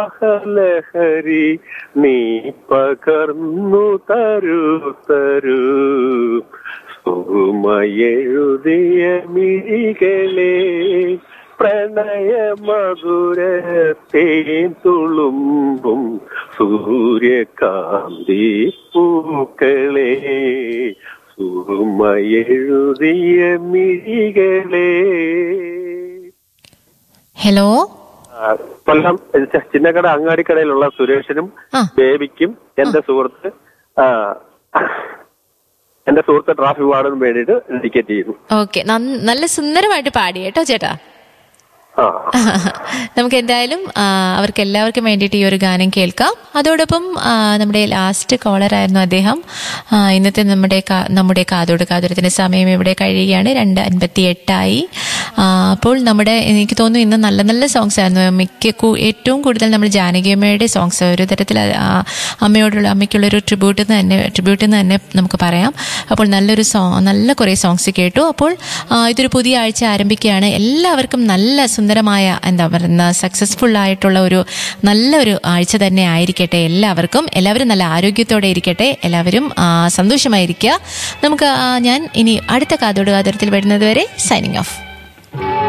സ്നേഹലഹരി നീ പകർന്നു തരൂ തരൂ സുമയെഴുതിയ മിഴികളെ പ്രണയ മധുരത്തേൻ തുളുമ്പും സൂര്യകാന്തി പൂക്കളെ സുമയെഴുതിയ മിഴികളെ ഹലോ ആ, കൊല്ലം ച- ചിന്നക്കട അങ്ങാടിക്കടയിലുള്ള സുരേഷിനും ആ. ബേബിക്കും എന്റെ സുഹൃത്ത് ആ, എന്റെ സുഹൃത്ത് ട്രാഫിക് വാർഡിനും വേണ്ടിയിട്ട് ഡെഡിക്കേറ്റ് ചെയ്യുന്നു ഓക്കെ നല്ല സുന്ദരമായിട്ട് പാടി കേട്ടോ ചേട്ടാ ആ നമുക്ക് എന്തായാലും ആ, അവർക്ക് എല്ലാവർക്കും വേണ്ടിയിട്ട് ഈ ഒരു ഗാനം കേൾക്കാം അതോടൊപ്പം ആ, നമ്മുടെ ലാസ്റ്റ് കോളർ ആയിരുന്നു അദ്ദേഹം ആ, ഇന്നത്തെ നമ്മുടെ കാ- നമ്മുടെ കാതോട് കാതോരത്തിന്റെ സമയം ഇവിടെ കഴിയുകയാണ് രണ്ട് അൻപത്തി എട്ടായി ആ, അപ്പോൾ നമ്മുടെ എനിക്ക് തോന്നുന്നു ഇന്ന് നല്ല നല്ല സോങ്സ് ആയിരുന്നു മിക്ക കൂ- ഏറ്റവും കൂടുതൽ നമ്മൾ ജാനകിയമ്മയുടെ സോങ്സ് ഒരു തരത്തിൽ ആ അമ്മയോടുള്ള അമ്മയ്ക്കുള്ള ഒരു ട്രിബ്യൂട്ട് എന്ന് തന്നെ ട്രിബ്യൂട്ട് എന്ന് തന്നെ നമുക്ക് പറയാം അപ്പോൾ നല്ലൊരു സോങ് നല്ല കുറേ സോങ്സ് കേട്ടു അപ്പോൾ ആ, ഇതൊരു പുതിയ ആഴ്ച ആരംഭിക്കുകയാണ് എല്ലാവർക്കും നല്ല സുന്ദരമായ എന്താ പറയുന്ന സക്സസ്ഫുൾ ആയിട്ടുള്ള ഒരു നല്ലൊരു ആഴ്ച തന്നെ ആയിരിക്കട്ടെ എല്ലാവർക്കും എല്ലാവരും നല്ല ആരോഗ്യത്തോടെ ഇരിക്കട്ടെ എല്ലാവരും ആ, സന്തോഷമായിരിക്കുക നമുക്ക് ആ, ഞാൻ ഇനി അടുത്ത കാതോട് കാതരത്തിൽ വരുന്നത് വരെ സൈനിങ് ഓഫ്